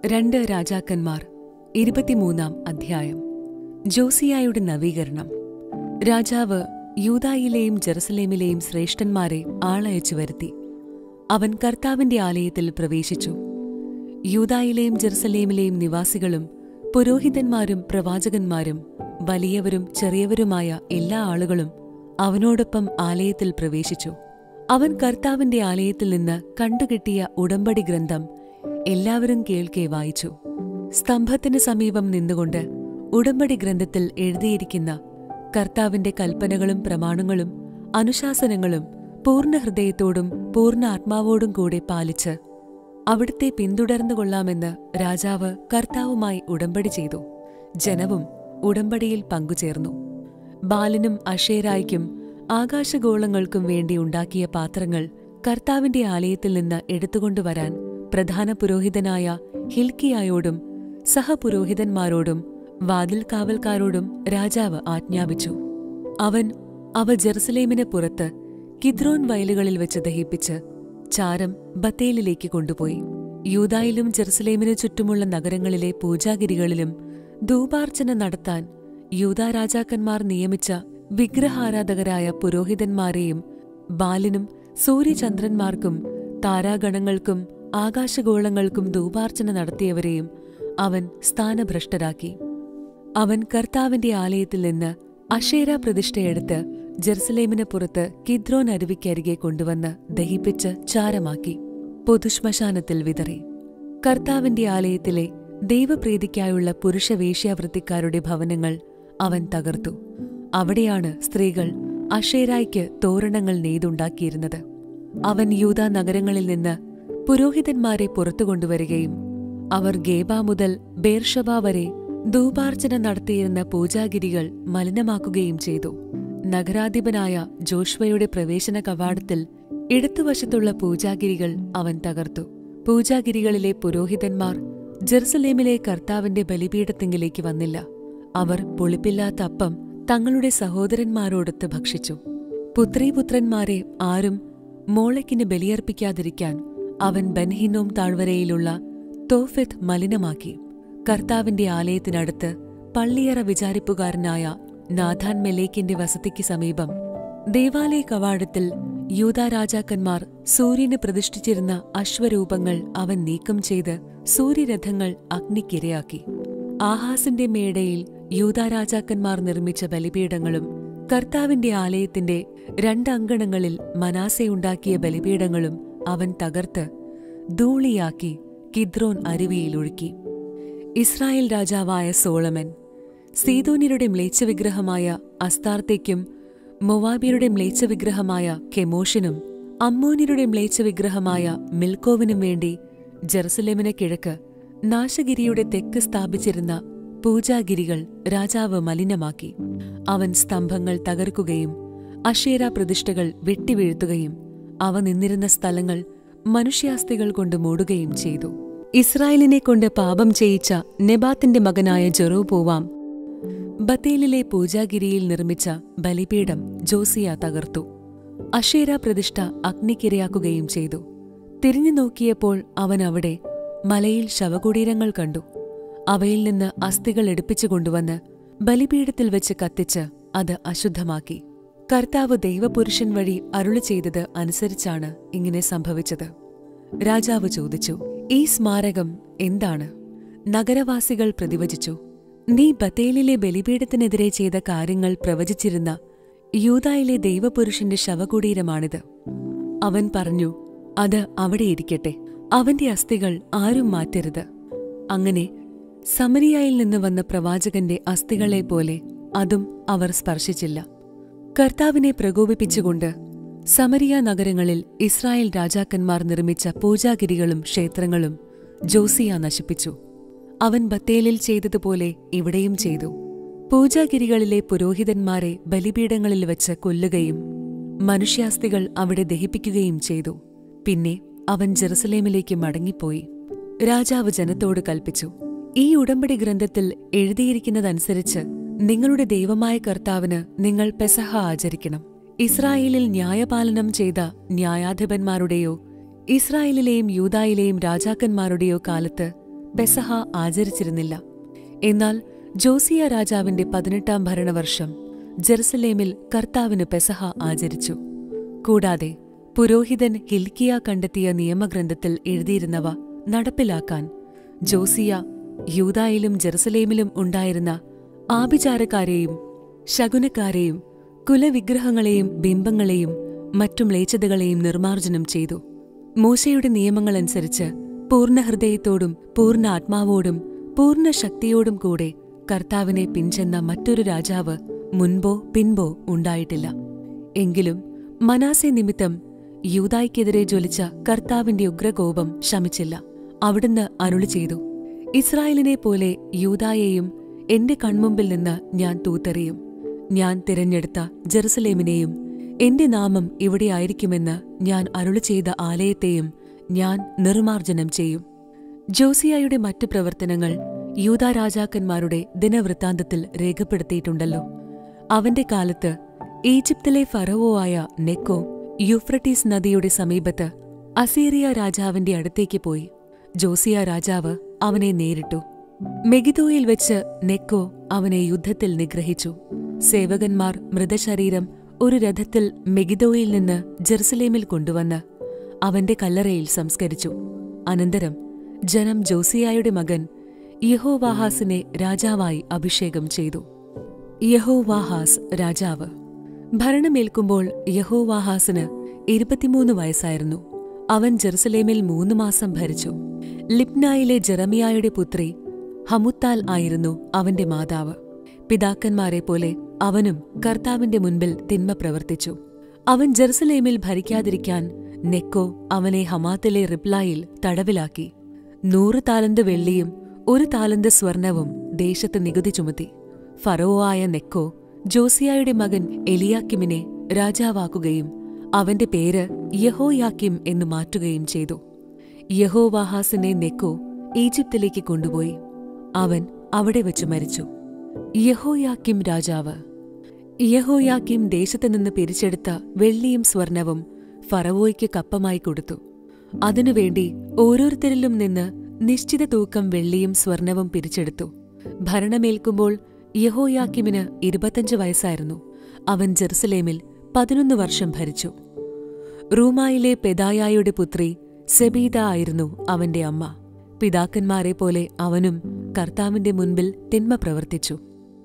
രണ്ട് രാജാക്കന്മാർ ഇരുപത്തിമൂന്നാം അധ്യായം ജോസിയായുടെ നവീകരണം രാജാവ് യൂതായിലെയും ജെറുസലേമിലെയും ശ്രേഷ്ഠന്മാരെ ആളയച്ചു വരുത്തി അവൻ കർത്താവിന്റെ ആലയത്തിൽ പ്രവേശിച്ചു യൂതായിലെയും ജെറുസലേമിലെയും നിവാസികളും പുരോഹിതന്മാരും പ്രവാചകന്മാരും വലിയവരും ചെറിയവരുമായ എല്ലാ ആളുകളും അവനോടൊപ്പം ആലയത്തിൽ പ്രവേശിച്ചു അവൻ കർത്താവിന്റെ ആലയത്തിൽ നിന്ന് കണ്ടുകിട്ടിയ ഉടമ്പടി ഗ്രന്ഥം എല്ലാവരും കേൾക്കെ വായിച്ചു സ്തംഭത്തിന് സമീപം നിന്നുകൊണ്ട് ഉടമ്പടി ഗ്രന്ഥത്തിൽ എഴുതിയിരിക്കുന്ന കർത്താവിന്റെ കൽപ്പനകളും പ്രമാണങ്ങളും അനുശാസനങ്ങളും പൂർണ്ണ ഹൃദയത്തോടും പൂർണ്ണ ആത്മാവോടും കൂടെ പാലിച്ച് അവിടുത്തെ പിന്തുടർന്നു കൊള്ളാമെന്ന് രാജാവ് കർത്താവുമായി ഉടമ്പടി ചെയ്തു ജനവും ഉടമ്പടിയിൽ പങ്കുചേർന്നു ബാലിനും അഷേരായ്ക്കും ആകാശഗോളങ്ങൾക്കും വേണ്ടി ഉണ്ടാക്കിയ പാത്രങ്ങൾ കർത്താവിന്റെ ആലയത്തിൽ നിന്ന് എടുത്തുകൊണ്ടുവരാൻ പ്രധാന പുരോഹിതനായ ഹിൽക്കിയായോടും സഹപുരോഹിതന്മാരോടും വാതിൽ കാവൽക്കാരോടും രാജാവ് ആജ്ഞാപിച്ചു അവൻ അവ ജെറുസലേമിന് പുറത്ത് കിദ്രോൻ വയലുകളിൽ വെച്ച് ദഹിപ്പിച്ച് ചാരം ബത്തേലിലേക്ക് കൊണ്ടുപോയി യൂതായിലും ജെറുസലേമിനു ചുറ്റുമുള്ള നഗരങ്ങളിലെ പൂജാഗിരികളിലും ധൂപാർച്ചന നടത്താൻ യൂതാ രാജാക്കന്മാർ നിയമിച്ച വിഗ്രഹാരാധകരായ പുരോഹിതന്മാരെയും ബാലിനും സൂര്യചന്ദ്രന്മാർക്കും താരാഗണങ്ങൾക്കും ആകാശഗോളങ്ങൾക്കും ധൂപാർച്ചന നടത്തിയവരെയും അവൻ സ്ഥാനഭ്രഷ്ടരാക്കി അവൻ കർത്താവിന്റെ ആലയത്തിൽ നിന്ന് അഷേര പ്രതിഷ്ഠയെടുത്ത് ജെറുസലേമിന് പുറത്ത് കിദ്രോൻ അരുവിക്കരികെ കൊണ്ടുവന്ന് ദഹിപ്പിച്ച് ചാരമാക്കി പൊതുശ്മശാനത്തിൽ വിതറി കർത്താവിന്റെ ആലയത്തിലെ ദൈവപ്രീതിക്കായുള്ള പുരുഷ വേശ്യാവൃത്തിക്കാരുടെ ഭവനങ്ങൾ അവൻ തകർത്തു അവിടെയാണ് സ്ത്രീകൾ അഷേരായ്ക്ക് തോരണങ്ങൾ നെയ്തുണ്ടാക്കിയിരുന്നത് അവൻ യൂത നഗരങ്ങളിൽ നിന്ന് പുരോഹിതന്മാരെ പുറത്തു കൊണ്ടുവരികയും അവർ ഗേബ മുതൽ ബേർഷബ വരെ ധൂപാർച്ചന നടത്തിയിരുന്ന പൂജാഗിരികൾ മലിനമാക്കുകയും ചെയ്തു നഗരാധിപനായ ജോഷ്വയുടെ പ്രവേശന കവാടത്തിൽ ഇടത്തുവശത്തുള്ള പൂജാഗിരികൾ അവൻ തകർത്തു പൂജാഗിരികളിലെ പുരോഹിതന്മാർ ജെറുസലേമിലെ കർത്താവിന്റെ ബലിപീഠത്തിങ്കിലേക്ക് വന്നില്ല അവർ പുളിപ്പില്ലാത്ത അപ്പം തങ്ങളുടെ സഹോദരന്മാരോടൊത്ത് ഭക്ഷിച്ചു പുത്രീപുത്രന്മാരെ ആരും മോളയ്ക്കിന് ബലിയർപ്പിക്കാതിരിക്കാൻ അവൻ ബൻഹിനോം താഴ്വരയിലുള്ള തോഫെത്ത് മലിനമാക്കി കർത്താവിന്റെ ആലയത്തിനടുത്ത് പള്ളിയറ വിചാരിപ്പുകാരനായ നാഥാൻ മെലേക്കിന്റെ വസതിക്ക് സമീപം ദേവാലയ കവാടത്തിൽ യൂതാ രാജാക്കന്മാർ സൂര്യന് പ്രതിഷ്ഠിച്ചിരുന്ന അശ്വരൂപങ്ങൾ അവൻ നീക്കം ചെയ്ത് സൂര്യരഥങ്ങൾ അഗ്നിക്കിരയാക്കി ആഹാസിന്റെ മേടയിൽ യൂതാ രാജാക്കന്മാർ നിർമ്മിച്ച ബലിപീഠങ്ങളും കർത്താവിന്റെ ആലയത്തിന്റെ രണ്ടങ്കണങ്ങളിൽ മനാസയുണ്ടാക്കിയ ബലിപീഠങ്ങളും അവൻ തകർത്ത് ധൂളിയാക്കി കിദ്രോൻ അരുവിയിലൊഴുക്കി ഇസ്രായേൽ രാജാവായ സോളമൻ സീതോന്യരുടെ മ്ലേച്ഛവിഗ്രഹമായ അസ്താർത്തേക്കും മൊവാബിയരുടെ മ്ലേച്ഛവിഗ്രഹമായ കെമോഷിനും അമ്മോന്യരുടെ മ്ലേച്ഛവിഗ്രഹമായ മിൽക്കോവിനും വേണ്ടി ജെറുസലേമിന് കിഴക്ക് നാശഗിരിയുടെ തെക്ക് സ്ഥാപിച്ചിരുന്ന പൂജാഗിരികൾ രാജാവ് മലിനമാക്കി അവൻ സ്തംഭങ്ങൾ തകർക്കുകയും അഷേര പ്രതിഷ്ഠകൾ വെട്ടിവീഴ്ത്തുകയും അവ നിന്നിരുന്ന സ്ഥലങ്ങൾ മനുഷ്യാസ്തികൾ കൊണ്ട് മൂടുകയും ചെയ്തു ഇസ്രായേലിനെ കൊണ്ട് പാപം ചെയ്യിച്ച നെബാത്തിന്റെ മകനായ ജെറോപോവാം ബത്തേലിലെ പൂജാഗിരിയിൽ നിർമ്മിച്ച ബലിപീഠം ജോസിയ തകർത്തു അഷേര പ്രതിഷ്ഠ അഗ്നിക്കിരയാക്കുകയും ചെയ്തു തിരിഞ്ഞു നോക്കിയപ്പോൾ അവൻ അവിടെ മലയിൽ ശവകുടീരങ്ങൾ കണ്ടു അവയിൽ നിന്ന് അസ്ഥികൾ എടുപ്പിച്ചു കൊണ്ടുവന്ന് ബലിപീഠത്തിൽ വെച്ച് കത്തിച്ച് അത് അശുദ്ധമാക്കി കർത്താവ് ദൈവപുരുഷൻ വഴി അരുളി ചെയ്തത് അനുസരിച്ചാണ് ഇങ്ങനെ സംഭവിച്ചത് രാജാവ് ചോദിച്ചു ഈ സ്മാരകം എന്താണ് നഗരവാസികൾ പ്രതിവചിച്ചു നീ ബത്തേലിലെ ബലിപീഠത്തിനെതിരെ ചെയ്ത കാര്യങ്ങൾ പ്രവചിച്ചിരുന്ന യൂതായിലെ ദൈവപുരുഷന്റെ ശവകുടീരമാണിത് അവൻ പറഞ്ഞു അത് അവിടെ ഇരിക്കട്ടെ അവന്റെ അസ്ഥികൾ ആരും മാറ്റരുത് അങ്ങനെ സമരിയായിൽ നിന്ന് വന്ന പ്രവാചകന്റെ അസ്ഥികളെ പോലെ അതും അവർ സ്പർശിച്ചില്ല കർത്താവിനെ പ്രകോപിപ്പിച്ചുകൊണ്ട് സമരിയ നഗരങ്ങളിൽ ഇസ്രായേൽ രാജാക്കന്മാർ നിർമ്മിച്ച പൂജാഗിരികളും ക്ഷേത്രങ്ങളും ജോസിയ നശിപ്പിച്ചു അവൻ ബത്തേലിൽ ചെയ്തതുപോലെ ഇവിടെയും ചെയ്തു പൂജാഗിരികളിലെ പുരോഹിതന്മാരെ ബലിപീഠങ്ങളിൽ വെച്ച് കൊല്ലുകയും മനുഷ്യാസ്തികൾ അവിടെ ദഹിപ്പിക്കുകയും ചെയ്തു പിന്നെ അവൻ ജെറുസലേമിലേക്ക് മടങ്ങിപ്പോയി രാജാവ് ജനത്തോട് കൽപ്പിച്ചു ഈ ഉടമ്പടി ഗ്രന്ഥത്തിൽ എഴുതിയിരിക്കുന്നതനുസരിച്ച് നിങ്ങളുടെ ദൈവമായ കർത്താവിന് നിങ്ങൾ പെസഹ ആചരിക്കണം ഇസ്രായേലിൽ ന്യായപാലനം ചെയ്ത ന്യായാധിപന്മാരുടെയോ ഇസ്രായേലിലെയും യൂദായിലെയും രാജാക്കന്മാരുടെയോ കാലത്ത് പെസഹ ആചരിച്ചിരുന്നില്ല എന്നാൽ ജോസിയ രാജാവിന്റെ പതിനെട്ടാം ഭരണവർഷം ജെറുസലേമിൽ കർത്താവിന് പെസഹ ആചരിച്ചു കൂടാതെ പുരോഹിതൻ ഹിൽക്കിയ കണ്ടെത്തിയ നിയമഗ്രന്ഥത്തിൽ എഴുതിയിരുന്നവ നടപ്പിലാക്കാൻ ജോസിയ യൂതായിലും ജെറുസലേമിലും ഉണ്ടായിരുന്ന ആഭിചാരക്കാരെയും ശകുനക്കാരെയും കുലവിഗ്രഹങ്ങളെയും ബിംബങ്ങളെയും മറ്റു മ്ലേച്ഛതകളെയും നിർമ്മാർജ്ജനം ചെയ്തു മോശയുടെ നിയമങ്ങളനുസരിച്ച് പൂർണ്ണ ഹൃദയത്തോടും പൂർണ്ണ ആത്മാവോടും പൂർണ്ണ ശക്തിയോടും കൂടെ കർത്താവിനെ പിൻചെന്ന മറ്റൊരു രാജാവ് മുൻപോ പിൻപോ ഉണ്ടായിട്ടില്ല എങ്കിലും മനാസെ നിമിത്തം യൂതായ്ക്കെതിരെ ജ്വലിച്ച കർത്താവിന്റെ ഉഗ്രകോപം ശമിച്ചില്ല അവിടുന്ന് അരുളി ചെയ്തു ഇസ്രായേലിനെ പോലെ യൂതായെയും എന്റെ കൺമുമ്പിൽ നിന്ന് ഞാൻ തൂത്തെറിയും ഞാൻ തിരഞ്ഞെടുത്ത ജെറുസലേമിനെയും എന്റെ നാമം ഇവിടെയായിരിക്കുമെന്ന് ഞാൻ അരുളി ചെയ്ത ആലയത്തെയും ഞാൻ നിർമാർജനം ചെയ്യും ജോസിയായുടെ മറ്റു പ്രവർത്തനങ്ങൾ യൂതാ രാജാക്കന്മാരുടെ ദിനവൃത്താന്തത്തിൽ രേഖപ്പെടുത്തിയിട്ടുണ്ടല്ലോ അവന്റെ കാലത്ത് ഈജിപ്തിലെ ഫറവോ ആയ നെക്കോ യൂഫ്രട്ടീസ് നദിയുടെ സമീപത്ത് അസീറിയ രാജാവിന്റെ അടുത്തേക്ക് പോയി ജോസിയ രാജാവ് അവനെ നേരിട്ടു മെഗിദോയിൽ വെച്ച് നെക്കോ അവനെ യുദ്ധത്തിൽ നിഗ്രഹിച്ചു സേവകന്മാർ മൃതശരീരം ഒരു രഥത്തിൽ മെഗിദോയിൽ നിന്ന് ജെറുസലേമിൽ കൊണ്ടുവന്ന് അവന്റെ കല്ലറയിൽ സംസ്കരിച്ചു അനന്തരം ജനം ജോസിയായുടെ മകൻ യഹോവാഹാസിനെ രാജാവായി അഭിഷേകം ചെയ്തു യഹോവാഹാസ് രാജാവ് ഭരണമേൽക്കുമ്പോൾ യഹോവാഹാസിന് ഇരുപത്തിമൂന്ന് വയസ്സായിരുന്നു അവൻ ജെറുസലേമിൽ മൂന്ന് മാസം ഭരിച്ചു ലിബ്നായിലെ ജെറമിയായുടെ പുത്രി ഹമുത്താൽ ആയിരുന്നു അവന്റെ മാതാവ് പിതാക്കന്മാരെ പോലെ അവനും കർത്താവിന്റെ മുൻപിൽ തിന്മ പ്രവർത്തിച്ചു അവൻ ജെറുസലേമിൽ ഭരിക്കാതിരിക്കാൻ നെക്കോ അവനെ ഹമാത്തിലെ റിപ്ലായിൽ തടവിലാക്കി നൂറ് താലന്ത് വെള്ളിയും ഒരു താലന്ത് സ്വർണവും ദേശത്ത് നികുതി ചുമത്തി ഫറോ ആയ നെക്കോ ജോസിയായുടെ മകൻ എലിയാക്കിമിനെ രാജാവാക്കുകയും അവന്റെ പേര് യഹോയാക്കിം എന്ന് മാറ്റുകയും ചെയ്തു യഹോവാഹാസിനെ നെക്കോ ഈജിപ്തിലേക്ക് കൊണ്ടുപോയി അവൻ അവിടെ വെച്ച് മരിച്ചു യഹോയാക്കിം രാജാവ് യഹോയാക്കിം ദേശത്തുനിന്ന് പിരിച്ചെടുത്ത വെള്ളിയും സ്വർണവും ഫറവോയ്ക്ക് കപ്പമായി കൊടുത്തു അതിനുവേണ്ടി ഓരോരുത്തരിലും നിന്ന് നിശ്ചിത തൂക്കം വെള്ളിയും സ്വർണവും പിരിച്ചെടുത്തു ഭരണമേൽക്കുമ്പോൾ യഹോയാക്കിമിന് ഇരുപത്തഞ്ച് വയസ്സായിരുന്നു അവൻ ജെറുസലേമിൽ പതിനൊന്ന് വർഷം ഭരിച്ചു റൂമായിലെ പെദായായുടെ പുത്രി സെബീദ ആയിരുന്നു അവന്റെ അമ്മ പിതാക്കന്മാരെ പോലെ അവനും കർത്താവിന്റെ മുൻപിൽ തിന്മ പ്രവർത്തിച്ചു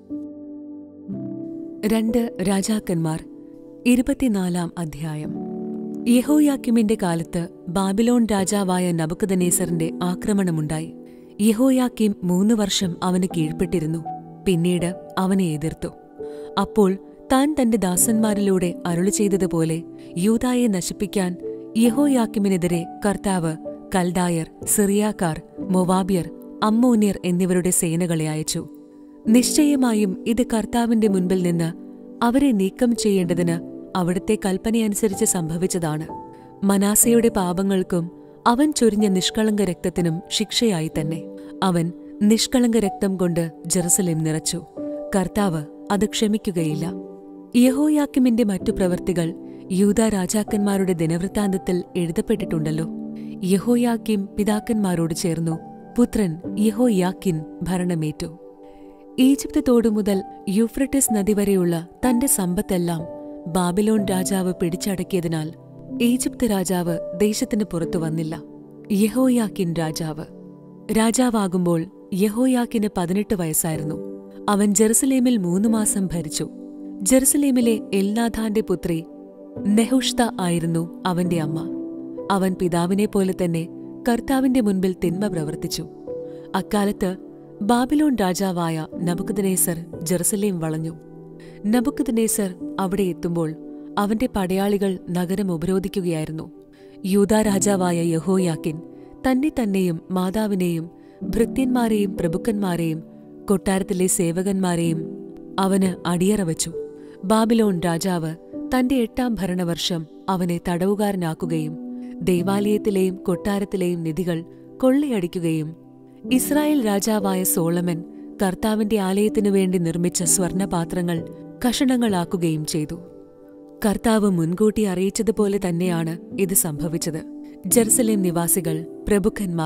രണ്ട് രാജാക്കന്മാർ ഇരുപത്തിനാലാം അധ്യായം യഹോയാക്കിമിന്റെ കാലത്ത് ബാബിലോൺ രാജാവായ നബുക്കദനേസറിന്റെ ആക്രമണമുണ്ടായി യഹോയാക്കിം മൂന്ന് വർഷം അവന് കീഴ്പ്പെട്ടിരുന്നു പിന്നീട് അവനെ എതിർത്തു അപ്പോൾ താൻ തന്റെ ദാസന്മാരിലൂടെ അരുളി ചെയ്തതുപോലെ യൂതായെ നശിപ്പിക്കാൻ യഹോയാക്കിമിനെതിരെ കർത്താവ് കൽദായർ സിറിയാക്കാർ മൊവാബിയർ അമ്മോന്യർ എന്നിവരുടെ സേനകളെ അയച്ചു നിശ്ചയമായും ഇത് കർത്താവിന്റെ മുൻപിൽ നിന്ന് അവരെ നീക്കം ചെയ്യേണ്ടതിന് അവിടുത്തെ കൽപ്പനയനുസരിച്ച് സംഭവിച്ചതാണ് മനാസയുടെ പാപങ്ങൾക്കും അവൻ ചൊരിഞ്ഞ നിഷ്കളങ്ക രക്തത്തിനും ശിക്ഷയായി തന്നെ അവൻ നിഷ്കളങ്ക രക്തം കൊണ്ട് ജെറുസലേം നിറച്ചു കർത്താവ് അത് ക്ഷമിക്കുകയില്ല യഹോയാക്കിമിന്റെ മറ്റു പ്രവൃത്തികൾ യൂത രാജാക്കന്മാരുടെ ദിനവൃത്താന്തത്തിൽ എഴുതപ്പെട്ടിട്ടുണ്ടല്ലോ യഹോയാക്കിം പിതാക്കന്മാരോട് ചേർന്നു പുത്രൻ യഹോയാക്കിൻ ഭരണമേറ്റു ഈജിപ്ത് തോടു മുതൽ യൂഫ്രട്ടിസ് നദി വരെയുള്ള തന്റെ സമ്പത്തെല്ലാം ബാബിലോൺ രാജാവ് പിടിച്ചടക്കിയതിനാൽ ഈജിപ്ത് രാജാവ് ദേശത്തിന് പുറത്തു വന്നില്ല യഹോയാക്കിൻ രാജാവ് രാജാവാകുമ്പോൾ യഹോയാക്കിന് പതിനെട്ട് വയസ്സായിരുന്നു അവൻ ജെറുസലേമിൽ മൂന്നു മാസം ഭരിച്ചു ജെറുസലേമിലെ എൽനാഥാന്റെ പുത്രി നെഹുഷ്ത ആയിരുന്നു അവന്റെ അമ്മ അവൻ പിതാവിനെ പോലെ തന്നെ കർത്താവിന്റെ മുൻപിൽ തിന്മ പ്രവർത്തിച്ചു അക്കാലത്ത് ബാബിലോൺ രാജാവായ നബുക്കദ്നേസർ ജെറുസലേം വളഞ്ഞു നബുക്കദ്നേസർ അവിടെ എത്തുമ്പോൾ അവന്റെ പടയാളികൾ നഗരം ഉപരോധിക്കുകയായിരുന്നു യൂദാ രാജാവായ യഹോയാക്കിൻ തന്നെ തന്നെയും മാതാവിനെയും ഭൃത്യന്മാരെയും പ്രഭുക്കന്മാരെയും കൊട്ടാരത്തിലെ സേവകന്മാരെയും അവന് അടിയറ വച്ചു ബാബിലോൺ രാജാവ് തന്റെ എട്ടാം ഭരണവർഷം അവനെ തടവുകാരനാക്കുകയും ദേവാലയത്തിലെയും കൊട്ടാരത്തിലെയും നിധികൾ കൊള്ളയടിക്കുകയും ഇസ്രായേൽ രാജാവായ സോളമൻ കർത്താവിന്റെ ആലയത്തിനു വേണ്ടി നിർമ്മിച്ച സ്വർണപാത്രങ്ങൾ കഷണങ്ങളാക്കുകയും ചെയ്തു കർത്താവ് മുൻകൂട്ടി അറിയിച്ചതുപോലെ തന്നെയാണ് ഇത് സംഭവിച്ചത് ജെറുസലേം നിവാസികൾ പ്രഭുക്കന്മാർ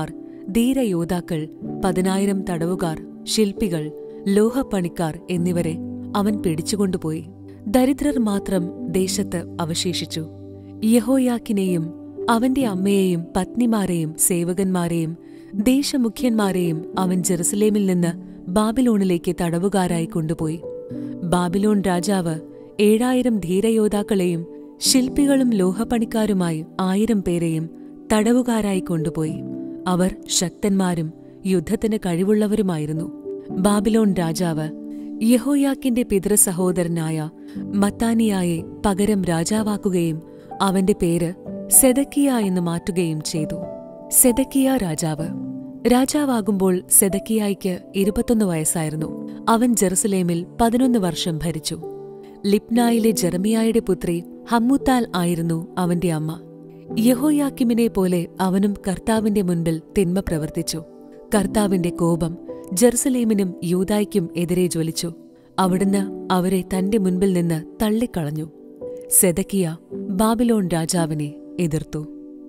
ധീരയോദ്ധാക്കൾ പതിനായിരം തടവുകാർ ശില്പികൾ ലോഹപ്പണിക്കാർ എന്നിവരെ അവൻ പിടിച്ചുകൊണ്ടുപോയി ദരിദ്രർ മാത്രം ദേശത്ത് അവശേഷിച്ചു യഹോയാക്കിനെയും അവന്റെ അമ്മയെയും പത്നിമാരെയും സേവകന്മാരെയും ദേശമുഖ്യന്മാരെയും അവൻ ജെറുസലേമിൽ നിന്ന് ബാബിലോണിലേക്ക് തടവുകാരായി കൊണ്ടുപോയി ബാബിലോൺ രാജാവ് ഏഴായിരം ധീരയോദ്ധാക്കളെയും ശില്പികളും ലോഹപ്പണിക്കാരുമായി ആയിരം പേരെയും തടവുകാരായി കൊണ്ടുപോയി അവർ ശക്തന്മാരും യുദ്ധത്തിന് കഴിവുള്ളവരുമായിരുന്നു ബാബിലോൺ രാജാവ് യഹോയാക്കിന്റെ പിതൃസഹോദരനായ മത്താനിയായെ പകരം രാജാവാക്കുകയും അവന്റെ പേര് സെദക്കിയ എന്ന് മാറ്റുകയും ചെയ്തു സെദക്കിയ രാജാവ് രാജാവാകുമ്പോൾ സെദക്കിയായ്ക്ക് ഇരുപത്തൊന്ന് വയസ്സായിരുന്നു അവൻ ജെറുസലേമിൽ പതിനൊന്ന് വർഷം ഭരിച്ചു ലിപ്നായിലെ ജെറമിയായുടെ പുത്രി ഹമ്മുത്താൽ ആയിരുന്നു അവന്റെ അമ്മ യഹോയാക്കിമിനെ പോലെ അവനും കർത്താവിന്റെ മുൻപിൽ തിന്മ പ്രവർത്തിച്ചു കർത്താവിന്റെ കോപം ജെറുസലേമിനും യൂതായ്ക്കും എതിരെ ജ്വലിച്ചു അവിടുന്ന് അവരെ തന്റെ മുൻപിൽ നിന്ന് തള്ളിക്കളഞ്ഞു സെദക്കിയ ബാബിലോൺ രാജാവിനെ എതിർത്തു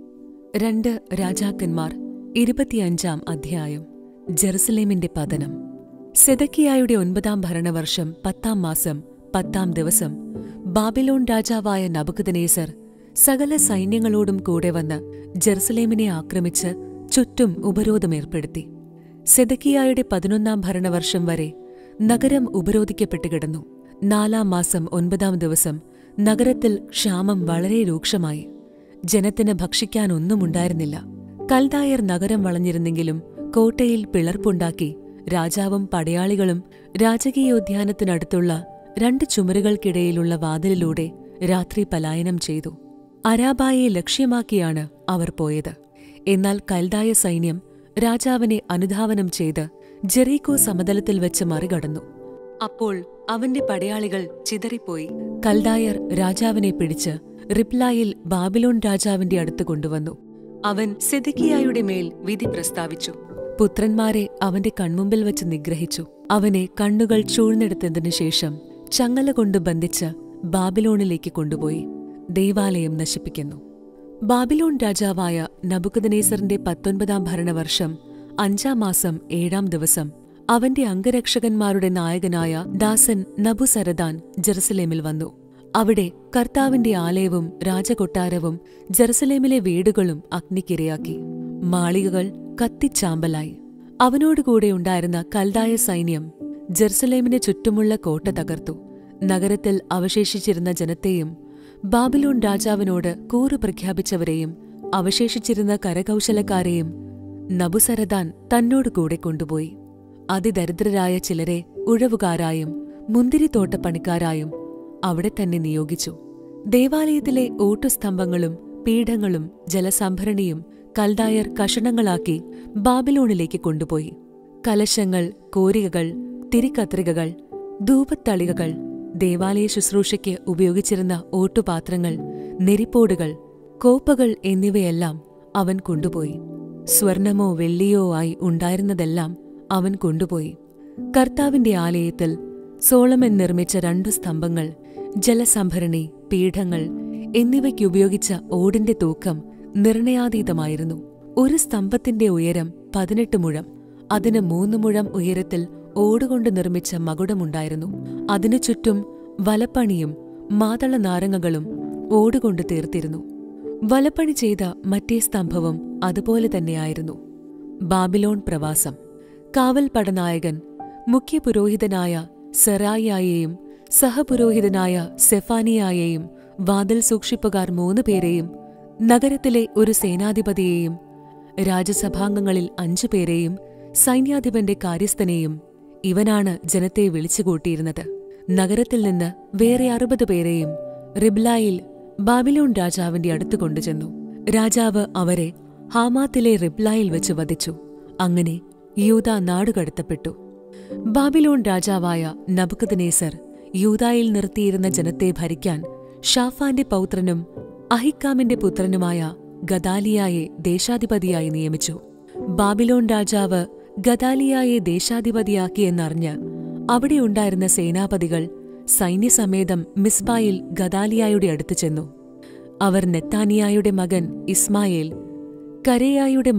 രണ്ട് രാജാക്കന്മാർ ഇരുപത്തിയഞ്ചാം അധ്യായം ജെറുസലേമിന്റെ പതനം സെദക്കിയായുടെ ഒൻപതാം ഭരണവർഷം പത്താം മാസം പത്താം ദിവസം ബാബിലോൺ രാജാവായ നബുക്കദനേസർ സകല സൈന്യങ്ങളോടും കൂടെ വന്ന് ജെറുസലേമിനെ ആക്രമിച്ച് ചുറ്റും ഉപരോധമേർപ്പെടുത്തി സെദക്കിയായുടെ പതിനൊന്നാം ഭരണവർഷം വരെ നഗരം ഉപരോധിക്കപ്പെട്ടു കിടന്നു നാലാം മാസം ഒൻപതാം ദിവസം നഗരത്തിൽ ക്ഷാമം വളരെ രൂക്ഷമായി ജനത്തിന് ഭക്ഷിക്കാനൊന്നുമുണ്ടായിരുന്നില്ല കൽദായർ നഗരം വളഞ്ഞിരുന്നെങ്കിലും കോട്ടയിൽ പിളർപ്പുണ്ടാക്കി രാജാവും പടയാളികളും രാജകീയോദ്യാനത്തിനടുത്തുള്ള രണ്ട് ചുമരുകൾക്കിടയിലുള്ള വാതിലിലൂടെ രാത്രി പലായനം ചെയ്തു അരാബായെ ലക്ഷ്യമാക്കിയാണ് അവർ പോയത് എന്നാൽ കൽദായ സൈന്യം രാജാവിനെ അനുധാവനം ചെയ്ത് ജെറീക്കോ സമതലത്തിൽ വെച്ച് മറികടന്നു അപ്പോൾ അവന്റെ പടയാളികൾ ചിതറിപ്പോയി കൽദായർ രാജാവിനെ പിടിച്ച് റിപ്ലായിൽ ബാബിലോൺ രാജാവിന്റെ അടുത്ത് കൊണ്ടുവന്നു അവൻ സെദിക്കിയായുടെ മേൽ വിധി പ്രസ്താവിച്ചു പുത്രന്മാരെ അവന്റെ കൺമുമ്പിൽ വെച്ച് നിഗ്രഹിച്ചു അവനെ കണ്ണുകൾ ചൂഴ്ന്നെടുത്തതിനു ശേഷം ചങ്ങല കൊണ്ട് ബന്ധിച്ച് ബാബിലോണിലേക്ക് കൊണ്ടുപോയി ദേവാലയം നശിപ്പിക്കുന്നു ബാബിലോൺ രാജാവായ നബുക്കദനേസറിന്റെ പത്തൊൻപതാം ഭരണവർഷം അഞ്ചാം മാസം ഏഴാം ദിവസം അവന്റെ അംഗരക്ഷകന്മാരുടെ നായകനായ ദാസൻ നബുസരദാൻ ജെറുസലേമിൽ വന്നു അവിടെ കർത്താവിന്റെ ആലയവും രാജകൊട്ടാരവും ജെറുസലേമിലെ വീടുകളും അഗ്നിക്കിരയാക്കി മാളികകൾ കത്തിച്ചാമ്പലായി അവനോടുകൂടെ ഉണ്ടായിരുന്ന കൽദായ സൈന്യം ജെറുസലേമിന് ചുറ്റുമുള്ള കോട്ട തകർത്തു നഗരത്തിൽ അവശേഷിച്ചിരുന്ന ജനത്തെയും ബാബിലോൺ രാജാവിനോട് കൂറു പ്രഖ്യാപിച്ചവരെയും അവശേഷിച്ചിരുന്ന കരകൗശലക്കാരെയും നബുസരദാൻ തന്നോട് കൂടെ കൊണ്ടുപോയി അതിദരിദ്രരായ ചിലരെ ഉഴവുകാരായും മുന്തിരിത്തോട്ടപ്പണിക്കാരായും അവിടെ തന്നെ നിയോഗിച്ചു ദേവാലയത്തിലെ ഓട്ടുസ്തംഭങ്ങളും പീഠങ്ങളും ജലസംഭരണിയും കൽദായർ കഷണങ്ങളാക്കി ബാബിലോണിലേക്ക് കൊണ്ടുപോയി കലശങ്ങൾ കോരികകൾ തിരിക്കത്രികകൾ ധൂപത്തളികകൾ ദേവാലയ ശുശ്രൂഷയ്ക്ക് ഉപയോഗിച്ചിരുന്ന ഓട്ടുപാത്രങ്ങൾ നെരിപ്പോടുകൾ കോപ്പകൾ എന്നിവയെല്ലാം അവൻ കൊണ്ടുപോയി സ്വർണമോ വെള്ളിയോ ആയി ഉണ്ടായിരുന്നതെല്ലാം അവൻ കൊണ്ടുപോയി കർത്താവിന്റെ ആലയത്തിൽ സോളമൻ നിർമ്മിച്ച രണ്ടു സ്തംഭങ്ങൾ ജലസംഭരണി പീഠങ്ങൾ എന്നിവയ്ക്കുപയോഗിച്ച ഓടിന്റെ തൂക്കം നിർണയാതീതമായിരുന്നു ഒരു സ്തംഭത്തിന്റെ ഉയരം പതിനെട്ട് മുഴം അതിന് മൂന്ന് മുഴം ഉയരത്തിൽ ഓടുകൊണ്ട് നിർമ്മിച്ച മകുടമുണ്ടായിരുന്നു അതിനു ചുറ്റും വലപ്പണിയും മാതള നാരങ്ങകളും ഓടുകൊണ്ട് തീർത്തിരുന്നു വലപ്പണി ചെയ്ത മറ്റേ സ്തംഭവും അതുപോലെ തന്നെയായിരുന്നു ബാബിലോൺ പ്രവാസം കാവൽ പടനായകൻ മുഖ്യപുരോഹിതനായ സെറായിയെയും സഹപുരോഹിതനായ സെഫാനിയായെയും വാതിൽ സൂക്ഷിപ്പുകാർ മൂന്നു പേരെയും നഗരത്തിലെ ഒരു സേനാധിപതിയെയും രാജസഭാംഗങ്ങളിൽ അഞ്ചുപേരെയും സൈന്യാധിപന്റെ കാര്യസ്ഥനെയും ഇവനാണ് ജനത്തെ വിളിച്ചുകൂട്ടിയിരുന്നത് നഗരത്തിൽ നിന്ന് വേറെ അറുപത് പേരെയും റിബ്ലായിൽ ബാബിലോൺ രാജാവിന്റെ അടുത്ത് കൊണ്ടുചെന്നു രാജാവ് അവരെ ഹാമാത്തിലെ റിബ്ലായിൽ വെച്ച് വധിച്ചു അങ്ങനെ യൂത നാടുകടത്തപ്പെട്ടു ബാബിലോൺ രാജാവായ നബുക്കദ്നേസർ യൂതായിൽ നിർത്തിയിരുന്ന ജനത്തെ ഭരിക്കാൻ ഷാഫാന്റെ പൗത്രനും അഹിക്കാമിന്റെ പുത്രനുമായ ഗദാലിയായെ ദേശാധിപതിയായി നിയമിച്ചു ബാബിലോൺ രാജാവ് ഗദാലിയായെ ദേശാധിപതിയാക്കിയെന്നറിഞ്ഞ് അവിടെയുണ്ടായിരുന്ന സേനാപതികൾ സൈന്യസമേതം മിസ്ബായിൽ ഗദാലിയായുടെ അടുത്ത് ചെന്നു അവർ നെത്താനിയായുടെ മകൻ ഇസ്മായേൽ കരേയായുടെ മകൻ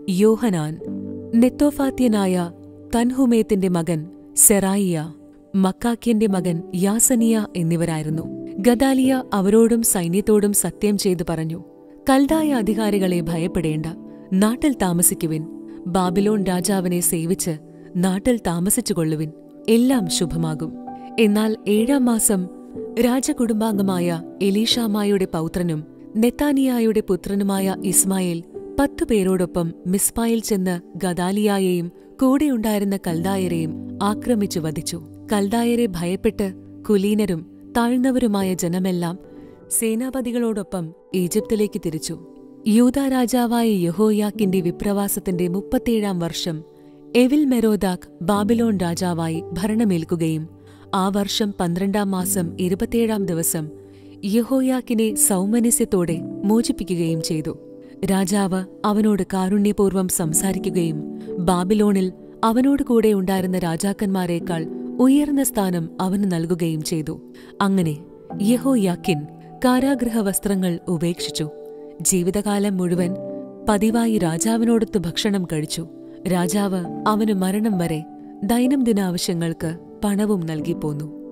യോഹനാൻ നെത്തോഫാത്യനായ തൻഹുമേത്തിന്റെ മകൻ സെറായിയ മക്കാക്യന്റെ മകൻ യാസനിയ എന്നിവരായിരുന്നു ഗദാലിയ അവരോടും സൈന്യത്തോടും സത്യം ചെയ്തു പറഞ്ഞു കൽദായ അധികാരികളെ ഭയപ്പെടേണ്ട നാട്ടിൽ താമസിക്കുവിൻ ബാബിലോൺ രാജാവിനെ സേവിച്ച് നാട്ടിൽ താമസിച്ചുകൊള്ളുവിൻ എല്ലാം ശുഭമാകും എന്നാൽ ഏഴാം മാസം രാജകുടുംബാംഗമായ എലീഷാമായുടെ പൗത്രനും നെത്താനിയായുടെ പുത്രനുമായ ഇസ്മായേൽ പത്തു പേരോടൊപ്പം മിസ്പായിൽ ചെന്ന് ഗദാലിയായെയും കൂടെയുണ്ടായിരുന്ന കൽദായരെയും ആക്രമിച്ചു വധിച്ചു കൽദായരെ ഭയപ്പെട്ട് കുലീനരും താഴ്ന്നവരുമായ ജനമെല്ലാം സേനാപതികളോടൊപ്പം ഈജിപ്തിലേക്ക് തിരിച്ചു യൂദാ രാജാവായ യഹോയാക്കിന്റെ വിപ്രവാസത്തിന്റെ മുപ്പത്തിയേഴാം വർഷം എവിൽ മെരോദാക് ബാബിലോൺ രാജാവായി ഭരണമേൽക്കുകയും ആ വർഷം പന്ത്രണ്ടാം മാസം ഇരുപത്തിയേഴാം ദിവസം യഹോയാക്കിനെ സൗമനസ്യത്തോടെ മോചിപ്പിക്കുകയും ചെയ്തു രാജാവ് അവനോട് കാരുണ്യപൂർവ്വം സംസാരിക്കുകയും ബാബിലോണിൽ അവനോട് കൂടെ ഉണ്ടായിരുന്ന രാജാക്കന്മാരെക്കാൾ ഉയർന്ന സ്ഥാനം അവന് നൽകുകയും ചെയ്തു അങ്ങനെ യഹോയാക്കിൻ കാരാഗൃഹ വസ്ത്രങ്ങൾ ഉപേക്ഷിച്ചു ജീവിതകാലം മുഴുവൻ പതിവായി രാജാവിനോടൊത്ത് ഭക്ഷണം കഴിച്ചു രാജാവ് അവന് മരണം വരെ ദൈനംദിന ആവശ്യങ്ങൾക്ക് പണവും നൽകിപ്പോന്നു